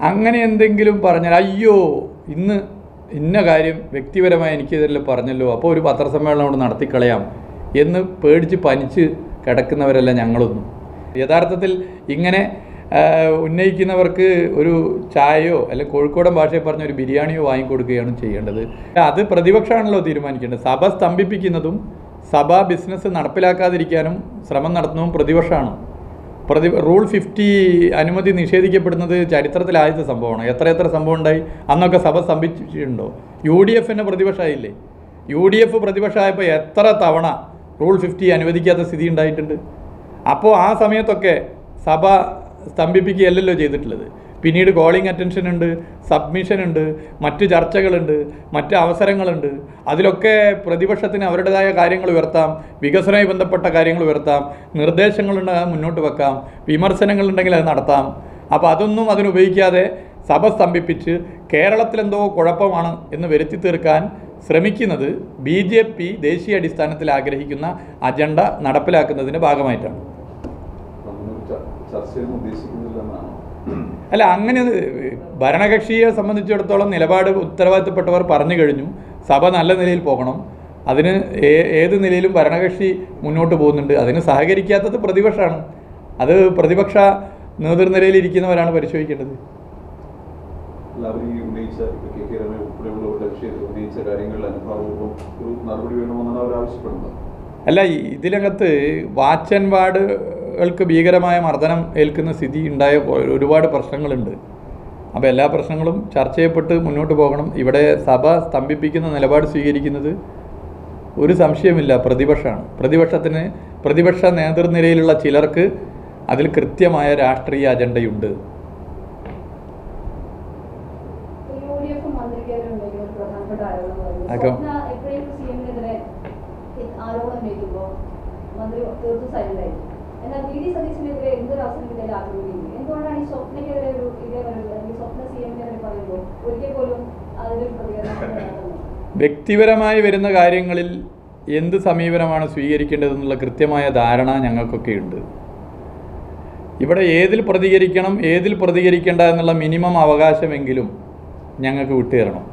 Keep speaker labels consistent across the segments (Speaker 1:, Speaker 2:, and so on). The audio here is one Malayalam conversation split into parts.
Speaker 1: അങ്ങനെ എന്തെങ്കിലും പറഞ്ഞാൽ അയ്യോ ഇന്ന് ഇന്ന കാര്യം വ്യക്തിപരമായി എനിക്കെതിരെ പറഞ്ഞല്ലോ അപ്പോൾ ഒരു പത്രസമ്മേളനം കൊണ്ട് നടത്തിക്കളയാം എന്ന് പേടിച്ച് പനിച്ച് കിടക്കുന്നവരല്ല ഞങ്ങളൊന്നും യഥാർത്ഥത്തിൽ ഇങ്ങനെ ആ, ഉന്നയിക്കുന്നവർക്ക് ഒരു ചായയോ അല്ലെങ്കിൽ കോഴിക്കോടൻ ഭാഷയിൽ പറഞ്ഞ ഒരു ബിരിയാണിയോ വാങ്ങിക്കൊടുക്കുകയാണ് ചെയ്യേണ്ടത് അത് പ്രതിപക്ഷമാണല്ലോ തീരുമാനിക്കേണ്ടത് സഭ സ്തംഭിപ്പിക്കുന്നതും സഭ ബിസിനസ് നടപ്പിലാക്കാതിരിക്കാനും ശ്രമം നടത്തുന്നതും പ്രതിപക്ഷമാണ് പ്രതി റൂൾ ഫിഫ്റ്റി അനുമതി നിഷേധിക്കപ്പെടുന്നത് ചരിത്രത്തിൽ ആദ്യത്തെ സംഭവമാണ് എത്ര എത്ര സംഭവം ഉണ്ടായി അന്നൊക്കെ സഭ സ്തംഭിച്ചിട്ടുണ്ടോ യു ഡി എഫിൻ്റെ പ്രതിപക്ഷമായില്ലേ യു ഡി എഫ് പ്രതിപക്ഷമായപ്പോൾ എത്ര തവണ റൂൾ ഫിഫ്റ്റി അനുവദിക്കാത്ത സ്ഥിതി ഉണ്ടായിട്ടുണ്ട് അപ്പോൾ ആ സമയത്തൊക്കെ സഭ സ്തംഭിപ്പിക്കുകയല്ലല്ലോ ചെയ്തിട്ടുള്ളത് പിന്നീട് കോളിംഗ് അറ്റൻഷൻ ഉണ്ട് സബ്മിഷൻ ഉണ്ട് മറ്റ് ചർച്ചകളുണ്ട് മറ്റ് അവസരങ്ങളുണ്ട് അതിലൊക്കെ പ്രതിപക്ഷത്തിന് അവരുടേതായ കാര്യങ്ങൾ ഉയർത്താം വികസനവുമായി ബന്ധപ്പെട്ട കാര്യങ്ങൾ ഉയർത്താം നിർദ്ദേശങ്ങളുണ്ടെങ്കിൽ അത് മുന്നോട്ട് വെക്കാം വിമർശനങ്ങളുണ്ടെങ്കിൽ അത് നടത്താം അപ്പോൾ അതൊന്നും അതിനുപയോഗിക്കാതെ സഭ സ്തംഭിപ്പിച്ച് കേരളത്തിലെന്തോ കുഴപ്പമാണ് എന്ന് വരുത്തി തീർക്കാൻ ശ്രമിക്കുന്നത് ബി ജെ പി ദേശീയ അടിസ്ഥാനത്തിൽ ആഗ്രഹിക്കുന്ന അജണ്ട നടപ്പിലാക്കുന്നതിൻ്റെ ഭാഗമായിട്ടാണ്
Speaker 2: നമ്മളൊരു ച- ചർച്ചയൊന്നും ഉദ്ദേശിക്കുന്നില്ലെന്നാണ്
Speaker 1: അല്ല അങ്ങനെ അത് ഭരണകക്ഷിയെ സംബന്ധിച്ചിടത്തോളം നിലപാട് ഉത്തരവാദിത്തപ്പെട്ടവർ പറഞ്ഞു കഴിഞ്ഞു സഭ നല്ല നിലയിൽ പോകണം അതിന് ഏ- ഏത് നിലയിലും ഭരണകക്ഷി മുന്നോട്ട് പോകുന്നുണ്ട് അതിന് സഹകരിക്കാത്തത് പ്രതിപക്ഷമാണ് അത് പ്രതിപക്ഷ നേതൃനിരയിൽ ഇരിക്കുന്നവരാണ് പരിശോധിക്കേണ്ടത്
Speaker 2: അല്ല അവർ ഈ ഉന്നയിച്ച ഇപ്പൊ കെ കെ രമ ഉൾപ്പെടെയുള്ളവരുടെ വിഷയത്തിൽ ഉന്നയിച്ച കാര്യങ്ങളിൽ അനുഭാവപൂർവ്വം ഒരു നടപടി വേണമെന്നാണ് അവർ ആവശ്യപ്പെടുന്നത്
Speaker 1: അല്ല ഈ- ഇതിനകത്ത് വാച്ച് ആൻഡ് വാർഡുകൾക്ക് ഭീകരമായ മർദ്ദനം ഏൽക്കുന്ന സ്ഥിതി ഉണ്ടായ കൊ- ഒരുപാട് പ്രശ്നങ്ങളുണ്ട് അപ്പോൾ എല്ലാ പ്രശ്നങ്ങളും ചർച്ച ചെയ്യപ്പെട്ട് മുന്നോട്ട് പോകണം ഇവിടെ സഭ സ്തംഭിപ്പിക്കുന്ന നിലപാട് സ്വീകരിക്കുന്നത് ഒരു സംശയമില്ല പ്രതിപക്ഷമാണ് പ്രതിപക്ഷത്തിന് പ്രതിപക്ഷ നേതൃനിരയിലുള്ള ചിലർക്ക് അതിൽ കൃത്യമായ രാഷ്ട്രീയ അജണ്ടയുണ്ട്
Speaker 3: യു ഡി എഫ് മന്ത്രിക്കെതിരെ ഉന്നയിക്കുന്ന ഒരു പ്രധാനപ്പെട്ട ആരോപണം എന്ന് പറയുന്നത്
Speaker 1: അകം.
Speaker 3: സ്വപ്ന എപ്പോഴും സി എമ്മിനെതിരെ ആരോപണം ഉന്നയിക്കുമ്പോൾ മന്ത്രി തീർത്തും സൈലന്റ് ആയിരിക്കും എന്നാൽ വി ഡി സതീശനെതിരെ എന്തൊരു അവസരം കിട്ടിയാലും ആക്രമിക്കുന്നു എന്തുകൊണ്ടാണ് ഈ സ്വപ്നയ്ക്കെതിരെ ഒരു ഇതേ പറയുന്നത് അല്ലെങ്കിൽ സ്വപ്ന സി എമ്മിനെതിരെ പറയുമ്പോൾ ഒരിക്കൽ പോലും അതിലൊരു പ്രതികരണം ഉണ്ടാകുന്നത്
Speaker 1: വ്യക്തിപരമായി വരുന്ന കാര്യങ്ങളിൽ എന്ത് സമീപനമാണ് സ്വീകരിക്കേണ്ടതെന്നുള്ള കൃത്യമായ ധാരണ ഞങ്ങൾക്കൊക്കെ ഉണ്ട് ഇവിടെ ഏതിൽ പ്രതികരിക്കണം ഏതിൽ പ്രതികരിക്കേണ്ട എന്നുള്ള മിനിമം അവകാശമെങ്കിലും ഞങ്ങൾക്ക് വിട്ടുതരണം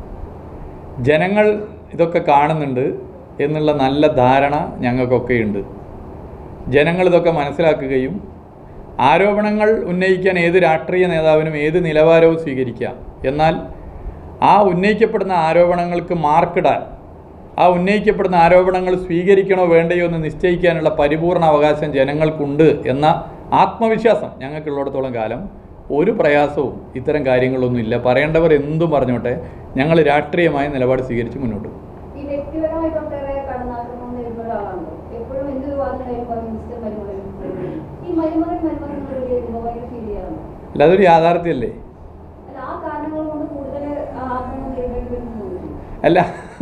Speaker 1: ജനങ്ങൾ ഇതൊക്കെ കാണുന്നുണ്ട് എന്നുള്ള നല്ല ധാരണ ഞങ്ങൾക്കൊക്കെ ഉണ്ട് ജനങ്ങൾ ഇതൊക്കെ മനസ്സിലാക്കുകയും ആരോപണങ്ങൾ ഉന്നയിക്കാൻ ഏത് രാഷ്ട്രീയ നേതാവിനും ഏത് നിലവാരവും സ്വീകരിക്കാം എന്നാൽ ആ ഉന്നയിക്കപ്പെടുന്ന ആരോപണങ്ങൾക്ക് മാർക്കിടാൻ ആ ഉന്നയിക്കപ്പെടുന്ന ആരോപണങ്ങൾ സ്വീകരിക്കണോ വേണ്ടയോ എന്ന് നിശ്ചയിക്കാനുള്ള പരിപൂർണ അവകാശം ജനങ്ങൾക്കുണ്ട് എന്ന ആത്മവിശ്വാസം ഞങ്ങൾക്കുള്ളിടത്തോളം കാലം ഒരു പ്രയാസവും ഇത്തരം കാര്യങ്ങളൊന്നും ഇല്ല പറയേണ്ടവർ എന്തും പറഞ്ഞോട്ടെ ഞങ്ങൾ രാഷ്ട്രീയമായ നിലപാട് സ്വീകരിച്ച് മുന്നോട്ട് പോകും
Speaker 3: ഈ വ്യക്തിപരമായിട്ട് ഒട്ടേറെ കടന്നാക്രമണം നേരിടുന്ന ഒരാളാണല്ലോ എപ്പോഴും എന്തൊരു വാദങ്ങളായാലും പറയും മിസ്റ്റർ മരുമകൻ ഈ മരുമകൻ മരുമകൻ എന്നുള്ള ഒരു കേൾക്കുമ്പോൾ ഭയങ്കര ഫീൽ ചെയ്യാറുണ്ട്
Speaker 1: അല്ല അതൊരു യാഥാർത്ഥ്യമല്ലേ
Speaker 3: അല്ല ആ കാരണങ്ങൾ കൊണ്ട് കൂടുതൽ ആക്രമണം നേരിടേണ്ടി വരുന്നു തോന്നുന്നു
Speaker 1: അല്ല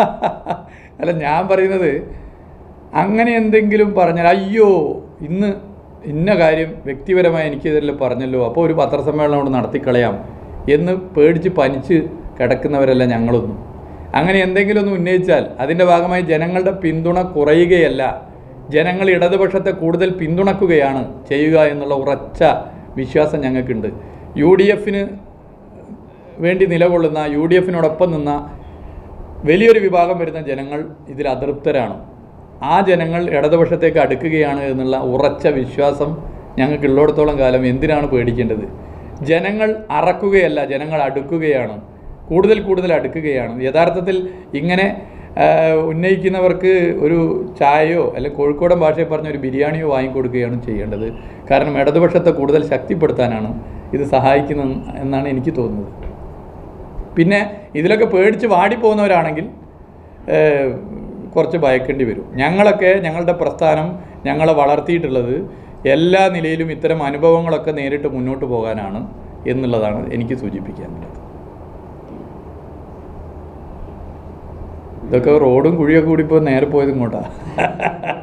Speaker 1: അല്ല ഞാൻ പറയുന്നത് അങ്ങനെ എന്തെങ്കിലും പറഞ്ഞാൽ അയ്യോ ഇന്ന് ഇന്ന കാര്യം വ്യക്തിപരമായി എനിക്കെതിരെ പറഞ്ഞല്ലോ അപ്പോൾ ഒരു പത്രസമ്മേളനം കൊണ്ട് നടത്തിക്കളയാം എന്ന് പേടിച്ച് പനിച്ച് കിടക്കുന്നവരല്ല ഞങ്ങളൊന്നും അങ്ങനെ എന്തെങ്കിലും ഒന്ന് ഉന്നയിച്ചാൽ അതിൻ്റെ ഭാഗമായി ജനങ്ങളുടെ പിന്തുണ കുറയുകയല്ല ജനങ്ങൾ ഇടതുപക്ഷത്തെ കൂടുതൽ പിന്തുണക്കുകയാണ് ചെയ്യുക എന്നുള്ള ഉറച്ച വിശ്വാസം ഞങ്ങൾക്കുണ്ട് യു ഡി എഫിന് വേണ്ടി നിലകൊള്ളുന്ന യു ഡി എഫിനോടൊപ്പം നിന്ന വലിയൊരു വിഭാഗം വരുന്ന ജനങ്ങൾ ഇതിൽ അതൃപ്തരാണ് ആ ജനങ്ങൾ ഇടതുപക്ഷത്തേക്ക് അടുക്കുകയാണ് എന്നുള്ള ഉറച്ച വിശ്വാസം ഞങ്ങൾക്ക് ഉള്ളിടത്തോളം കാലം എന്തിനാണ് പേടിക്കേണ്ടത് ജനങ്ങൾ അറക്കുകയല്ല ജനങ്ങൾ അടുക്കുകയാണ് കൂടുതൽ കൂടുതൽ അടുക്കുകയാണ് യഥാർത്ഥത്തിൽ ഇങ്ങനെ ആ, ഉന്നയിക്കുന്നവർക്ക് ഒരു ചായയോ അല്ലെങ്കിൽ കോഴിക്കോടൻ ഭാഷയിൽ പറഞ്ഞ ഒരു ബിരിയാണിയോ വാങ്ങിക്കൊടുക്കുകയാണ് ചെയ്യേണ്ടത് കാരണം ഇടതുപക്ഷത്തെ കൂടുതൽ ശക്തിപ്പെടുത്താനാണ് ഇത് സഹായിക്കുന്നത് എന്നാണ് എനിക്ക് തോന്നുന്നത് പിന്നെ ഇതിലൊക്കെ പേടിച്ച് വാടിപ്പോകുന്നവരാണെങ്കിൽ ഏഹ്, കുറച്ച് ഭയക്കേണ്ടി വരും ഞങ്ങളൊക്കെ ഞങ്ങളുടെ പ്രസ്ഥാനം ഞങ്ങളെ വളർത്തിയിട്ടുള്ളത് എല്ലാ നിലയിലും ഇത്തരം അനുഭവങ്ങളൊക്കെ നേരിട്ട് മുന്നോട്ട് പോകാനാണ് എന്നുള്ളതാണ് എനിക്ക് സൂചിപ്പിക്കാനുള്ളത് ഇതൊക്കെ റോഡും കുഴിയൊക്കെ കൂടി ഇപ്പോൾ നേരെ പോയത് ഇങ്ങോട്ടാണ്